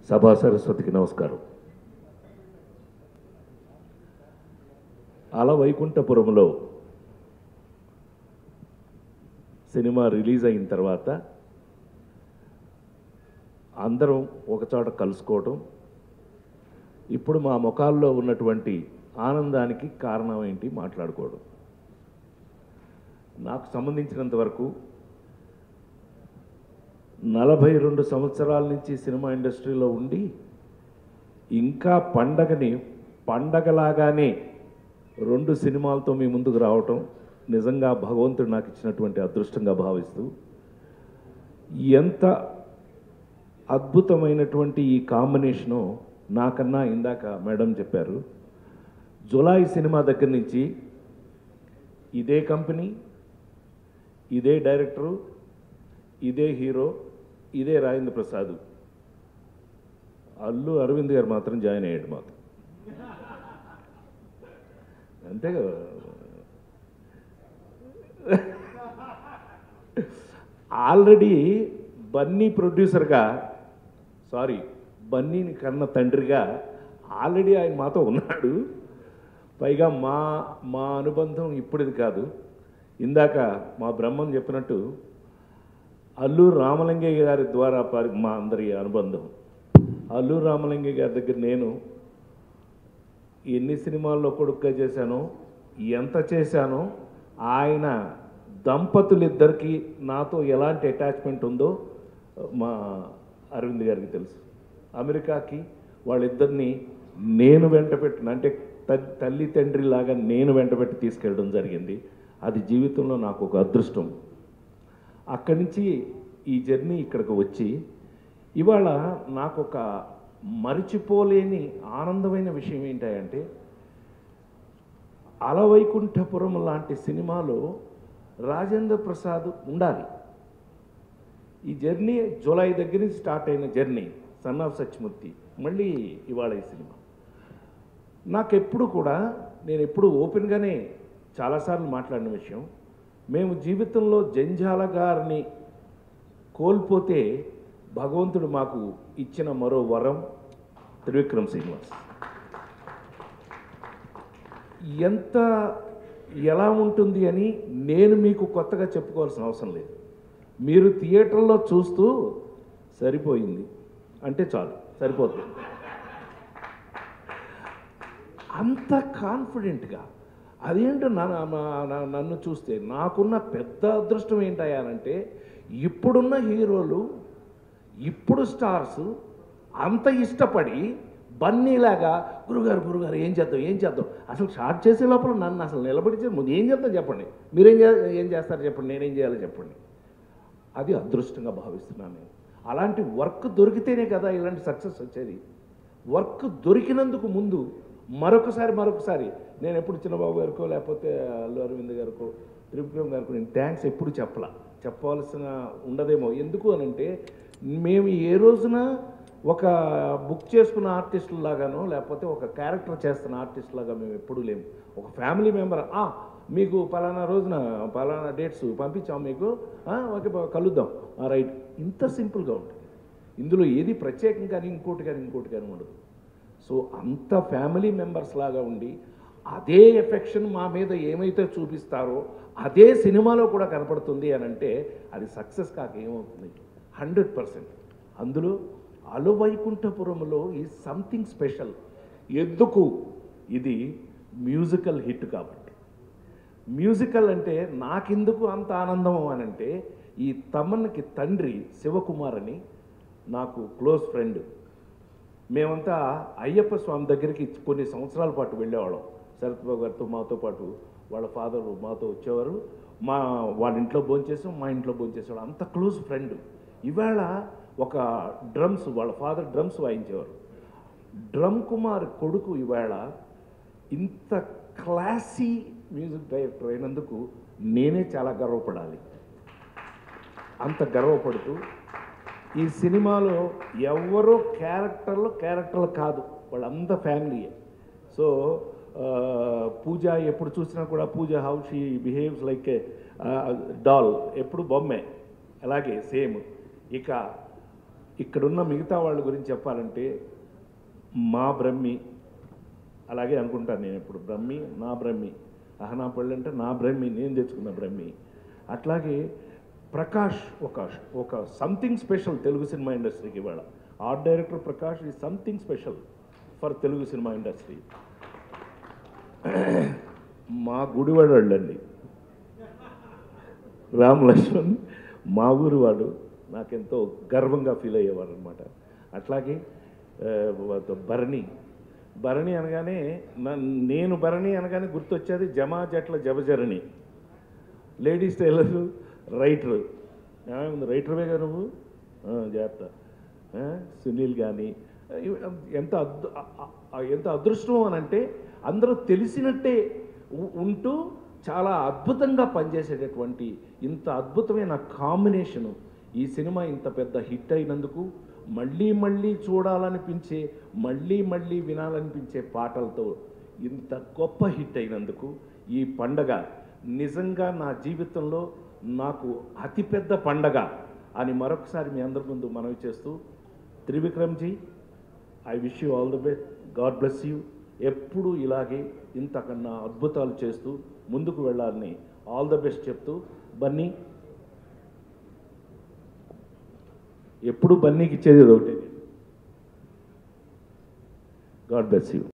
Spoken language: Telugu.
సభా సరస్వతికి నమస్కారం అల వైకుంఠపురంలో సినిమా రిలీజ్ అయిన తర్వాత అందరం ఒకచోట కలుసుకోవడం ఇప్పుడు మా ముఖాల్లో ఉన్నటువంటి ఆనందానికి కారణం ఏంటి మాట్లాడుకోవడం నాకు సంబంధించినంత వరకు నలభై రెండు సంవత్సరాల నుంచి సినిమా ఇండస్ట్రీలో ఉండి ఇంకా పండగని పండగలాగానే రెండు సినిమాలతో మీ ముందుకు రావటం నిజంగా భగవంతుడు నాకు ఇచ్చినటువంటి అదృష్టంగా భావిస్తూ ఎంత అద్భుతమైనటువంటి ఈ కాంబినేషను నాకన్నా ఇందాక మేడం చెప్పారు జులై సినిమా దగ్గర నుంచి ఇదే కంపెనీ ఇదే డైరెక్టరు ఇదే హీరో ఇదే రాజేంద్ర ప్రసాద్ అల్లు అరవింద్ గారు మాత్రం జాయిన్ అయ్యాడు మాకు అంతే కదా ఆల్రెడీ బన్నీ ప్రొడ్యూసర్గా సారీ బన్నీని కన్న తండ్రిగా ఆల్రెడీ ఆయన మాతో ఉన్నాడు పైగా మా మా అనుబంధం ఇప్పుడిది కాదు ఇందాక మా బ్రహ్మం చెప్పినట్టు అల్లూరు రామలింగయ్య గారి ద్వారా పరి మా అందరి అనుబంధం అల్లూరు రామలింగయ్య గారి దగ్గర నేను ఎన్ని సినిమాల్లో కొడుకుగా చేశానో ఎంత చేశానో ఆయన దంపతులిద్దరికీ నాతో ఎలాంటి అటాచ్మెంట్ ఉందో మా అరవింద్ గారికి తెలుసు అమెరికాకి వాళ్ళిద్దరిని నేను వెంట పెట్టిన అంటే త- తల్లి తండ్రి లాగా నేను వెంట పెట్టి తీసుకెళ్ళడం జరిగింది అది జీవితంలో నాకు ఒక అదృష్టం అక్కడి నుంచి ఈ జర్నీ ఇక్కడికి వచ్చి ఇవాళ నాకు ఒక మరిచిపోలేని ఆనందమైన విషయం ఏంటంటే అలవైకుంఠపురం లాంటి సినిమాలో రాజేంద్ర ప్రసాద్ ఉండాలి ఈ జర్నీ జూలై దగ్గర నుంచి స్టార్ట్ అయిన జర్నీ సన్ ఆఫ్ సత్యమూర్తి మళ్ళీ ఇవాళ ఈ సినిమా నాకెప్పుడు కూడా నేను ఎప్పుడు ఓపెన్గానే చాలాసార్లు మాట్లాడిన విషయం మేము జీవితంలో జంజాల గారిని కోల్పోతే భగవంతుడు మాకు ఇచ్చిన మరో వరం త్రివిక్రమ్ శ్రీనివాస్ ఎంత ఎలా ఉంటుంది అని నేను మీకు కొత్తగా చెప్పుకోవాల్సిన అవసరం లేదు మీరు థియేటర్లో చూస్తూ సరిపోయింది అంటే చాలు సరిపోతుంది అంత కాన్ఫిడెంట్గా అదేంటో నా- నా- నా- నన్ను చూస్తే నాకున్న పెద్ద అదృష్టం ఏంటయ్యానంటే ఇప్పుడున్న హీరోలు ఇప్పుడు స్టార్స్ అంత ఇష్టపడి బన్నీలాగా గురుగారు గురుగారు ఏం చేద్దాం ఏం చేద్దాం అసలు స్టార్ట్ చేసే లోపల నన్ను అసలు నిలబడి ముందు ఏం చేద్దాం చెప్పండి మీరేం చే ఏం చేస్తారు చెప్పండి నేనేం చేయాలో చెప్పండి అది అదృష్టంగా భావిస్తున్నాను నేను అలాంటి వర్క్ దొరికితేనే కదా ఇలాంటి సక్సెస్ వచ్చేది వర్క్ దొరికినందుకు ముందు మరొకసారి మరొకసారి నేను ఎప్పుడు చిన్నబాబు గారికో లేకపోతే అల్లు అరవింద్ గారికో త్రివిక్రమ్ గారికో నేను థ్యాంక్స్ ఎప్పుడు చెప్పలా చెప్పవలసిన ఉండదేమో ఎందుకు అని అంటే మేము ఏ రోజున ఒక బుక్ చేసుకున్న ఆర్టిస్టుల లాగానో లేకపోతే ఒక క్యారెక్టర్ చేస్తున్న ఆర్టిస్ట్ లాగా మేము ఎప్పుడూ లేము ఒక ఫ్యామిలీ మెంబర్ "ఆ, మీకు పలానా రోజున పలానా డేట్స్ పంపించాం మీకు "ఆ, ఓకే బా- కలుద్దాం రైట్ ఇంత సింపుల్గా ఉంటుంది ఇందులో ఏది ప్రత్యేకం కానీ ఇంకోటి కానీ ఇంకోటి కానీ ఉండదు సో అంత ఫ్యామిలీ మెంబర్స్ లాగా ఉండి అదే ఎఫెక్షన్ మా మీద ఏమైతే చూపిస్తారో అదే సినిమాలో కూడా కనపడుతుంది అని అంటే అది సక్సెస్ కాక ఏమవుతుంది హండ్రెడ్ పర్సెంట్ అందులో అలువైకుంఠపురంలో ఈ సంథింగ్ స్పెషల్ ఎందుకు ఇది మ్యూజికల్ హిట్ కాబట్టి మ్యూజికల్ అంటే నాకెందుకు అంత ఆనందం అని అంటే ఈ తమన్కి తండ్రి శివకుమార్ అని నాకు క్లోజ్ ఫ్రెండ్ మేమంతా అయ్యప్ప స్వామి దగ్గరికి కొన్ని సంవత్సరాల పాటు వెళ్ళేవాళ్ళం శరత్ బాబు గారితో మాతో పాటు వాళ్ళ ఫాదర్ మాతో వచ్చేవారు మా వాళ్ళ ఇంట్లో భోంచేసాం మా ఇంట్లో భోంచేసేవాడు అంత క్లోజ్ ఫ్రెండ్ ఇవాళ ఒక డ్రమ్స్ వాళ్ళ ఫాదర్ డ్రమ్స్ వాయించేవారు డ్రమ్ కుమార్ కొడుకు ఇవాళ ఇంత క్లాసీ మ్యూజిక్ డైరెక్టర్ అయినందుకు నేనే చాలా గర్వపడాలి అంత గర్వపడుతూ ఈ సినిమాలో ఎవరో క్యారెక్టర్లు క్యారెక్టర్లు కాదు వాళ్ళంతా ఫ్యామిలీయే సో పూజ ఎప్పుడు చూసినా కూడా Pooja how she behaves like doll ఎప్పుడు బొమ్మే అలాగే సేమ్ ఇక ఇక్కడున్న మిగతా వాళ్ళ గురించి చెప్పాలంటే మా బ్రహ్మి అలాగే అనుకుంటాను నేను ఇప్పుడు బ్రహ్మి నా బ్రహ్మి అహనా పళ్ళు అంటే నా బ్రహ్మి నేను తెచ్చుకున్న బ్రహ్మి అట్లాగే ప్రకాష్ ఒక ఒక సంథింగ్ స్పెషల్ తెలుగు సినిమా ఇండస్ట్రీకి ఇవాళ ఆర్ట్ డైరెక్టర్ ప్రకాష్ ఈ something special for Telugu cinema industry మా గుడివాడు వాళ్ళండి రామ్ లక్ష్మణ్ మా ఊరు వాడు నాకెంతో గర్వంగా ఫీల్ అయ్యేవారు అనమాట అట్లాగే ఆ, వ- భరణి భరణి అనగానే నా- నేను భరణి అనగానే గుర్తొచ్చేది జమా జట్ల జబజరణి లేడీస్ టైలర్ రైటర్ ఏమైంది రైటర్వేగా నువ్వు ఆ, జాగ్రత్త ఆ, సునీల్ కానీ ఎంత అద్ అ- అ- ఎంత అదృష్టం అని అంటే అందరూ తెలిసినట్టే ఉ- ఉంటూ చాలా అద్భుతంగా పనిచేసేటటువంటి ఇంత అద్భుతమైన కాంబినేషను ఈ సినిమా ఇంత పెద్ద హిట్ అయినందుకు మళ్ళీ మళ్ళీ చూడాలనిపించే మళ్ళీ మళ్ళీ వినాలనిపించే పాటలతో ఇంత గొప్ప హిట్ అయినందుకు ఈ పండగ నిజంగా నా జీవితంలో నాకు అతిపెద్ద పండగ అని మరొకసారి మీ అందరి ముందు మనవి చేస్తూ Trivikram ji I wish you all the best God bless you ఎప్పుడు ఇలాగే ఇంతకన్నా అద్భుతాలు చేస్తూ ముందుకు వెళ్ళాలని ఆల్ ద బెస్ట్ చెప్తూ బన్నీ ఎప్పుడు బన్నీకి ఇచ్చేది ఒకటే గాడ్ బ్లెస్ యూ